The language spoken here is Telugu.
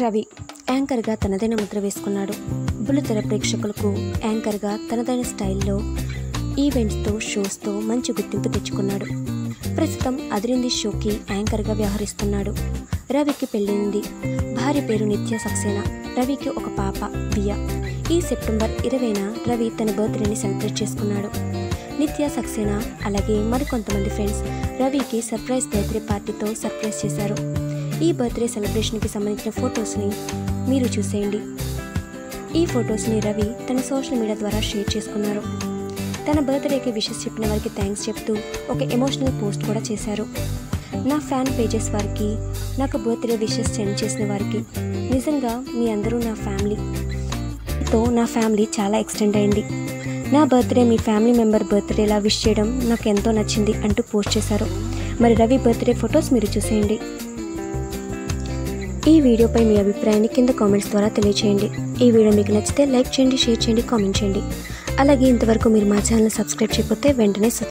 రవి యాంకర్గా తనదైన ముద్ర వేసుకున్నాడు బుల్లితెర ప్రేక్షకులకు యాంకర్గా తనదైన స్టైల్లో ఈవెంట్స్తో షోస్తో మంచి గుర్తింపు తెచ్చుకున్నాడు ప్రస్తుతం అదిరింది షోకి యాంకర్గా వ్యవహరిస్తున్నాడు రవికి పెళ్ళింది భార్య పేరు నిత్య సక్సేనా రవికి ఒక పాప బియా ఈ సెప్టెంబర్ ఇరవైన రవి తన బర్త్డేని సెలబ్రేట్ చేసుకున్నాడు నిత్య సక్సేనా అలాగే మరికొంతమంది ఫ్రెండ్స్ రవికి సర్ప్రైజ్ బర్త్డే పార్టీతో సర్ప్రైజ్ చేశారు ఈ బర్త్డే సెలబ్రేషన్కి సంబంధించిన ఫొటోస్ని మీరు చూసేయండి ఈ ఫొటోస్ని రవి తన సోషల్ మీడియా ద్వారా షేర్ చేసుకున్నారు తన బర్త్డేకి విషెస్ చెప్పిన వారికి థ్యాంక్స్ చెప్తూ ఒక ఎమోషనల్ పోస్ట్ కూడా చేశారు నా ఫ్యాన్ పేజెస్ వారికి నాకు బర్త్డే విషెస్ సెండ్ చేసిన వారికి నిజంగా మీ అందరూ నా ఫ్యామిలీ తో నా ఫ్యామిలీ చాలా ఎక్స్టెండ్ అయింది నా బర్త్డే మీ ఫ్యామిలీ మెంబర్ బర్త్డేలా విష్ చేయడం నాకు ఎంతో నచ్చింది అంటూ పోస్ట్ చేశారు మరి రవి బర్త్డే ఫొటోస్ మీరు చూసేయండి ఈ వీడియోపై మీ అభిప్రాయాన్ని కింద కామెంట్స్ ద్వారా తెలియచేయండి ఈ వీడియో మీకు నచ్చితే లైక్ చేయండి షేర్ చేయండి కామెంట్ చేయండి అలాగే ఇంతవరకు మీరు మా ఛానల్ సబ్స్క్రైబ్ చేయకపోతే వెంటనే